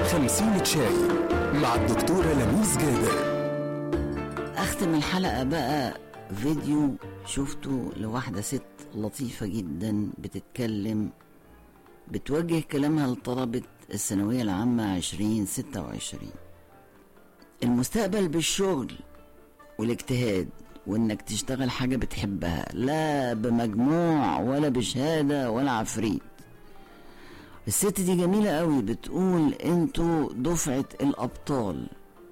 خمسين شاي مع الدكتورة لميس جابر اختم الحلقة بقى فيديو شفته لواحدة ست لطيفة جدا بتتكلم بتوجه كلامها لطلبة الثانوية العامة عشرين ستة وعشرين المستقبل بالشغل والاجتهاد وانك تشتغل حاجة بتحبها لا بمجموع ولا بشهادة ولا عفريت الست دي جميلة قوي بتقول انتوا دفعة الابطال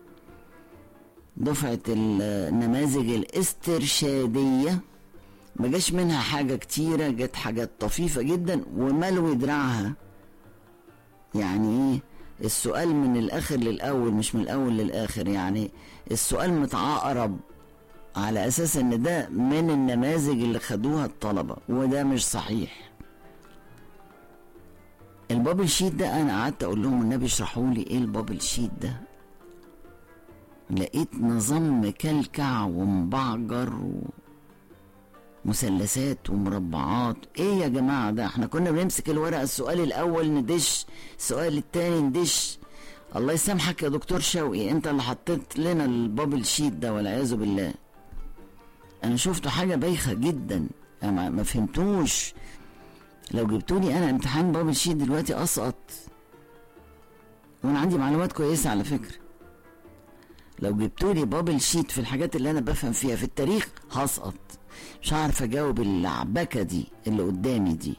دفعة النماذج الاسترشادية ما جاش منها حاجة كتيرة جت حاجات طفيفة جدا وملوي دراعها يعني ايه السؤال من الاخر للاول مش من الاول للاخر يعني السؤال متعقرب على اساس ان ده من النماذج اللي خدوها الطلبة وده مش صحيح البابل شيت ده انا قعدت اقول لهم النبي اشرحوا لي ايه البابل شيت ده لقيت نظام مكلكع ومبعجر ومثلثات ومربعات ايه يا جماعه ده احنا كنا بنمسك الورقه السؤال الاول ندش السؤال التاني ندش الله يسامحك يا دكتور شوقي انت اللي حطيت لنا البابل شيت ده والعياذ بالله انا شفته حاجه بايخه جدا يعني ما فهمتوش لو جبتولي انا امتحان بابل شيت دلوقتي اسقط وانا عندي معلومات كويسه على فكره لو جبتولي بابل شيت في الحاجات اللي انا بفهم فيها في التاريخ هسقط مش عارف اجاوب اللعبكه دي اللي قدامي دي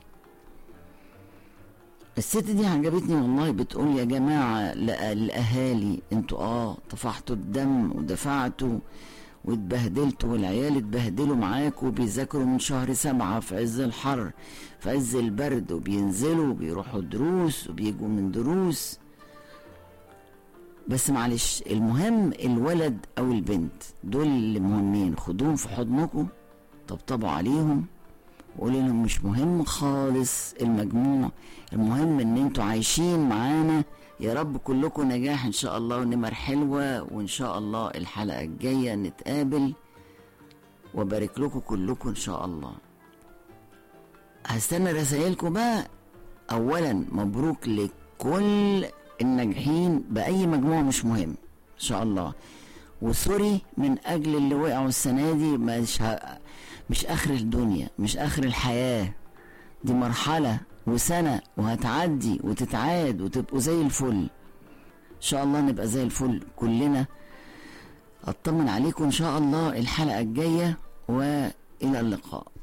الست دي عجبتني والله بتقول يا جماعة الأهالي انتوا اه طفحتوا الدم ودفعتوا واتبهدلتوا والعيال اتبهدلوا معاكوا بيذاكروا من شهر سبعة في عز الحر في عز البرد وبينزلوا وبيروحوا دروس وبيجوا من دروس بس معلش المهم الولد او البنت دول اللي مهمين خدوهم في حضنكم طبطبوا عليهم وقولوا لهم مش مهم خالص المجموع المهم ان انتوا عايشين معانا يا رب كلكم نجاح ان شاء الله ونمر حلوة وان شاء الله الحلقة الجاية نتقابل وبارك لكم كلكم ان شاء الله هستنى رسائلكم بقى اولا مبروك لكل الناجحين باي مجموع مش مهم ان شاء الله وسوري من اجل اللي وقعوا السنه دي مش ه... مش اخر الدنيا مش اخر الحياه دي مرحله وسنه وهتعدي وتتعاد وتبقوا زي الفل ان شاء الله نبقى زي الفل كلنا اطمن عليكم ان شاء الله الحلقه الجايه والى اللقاء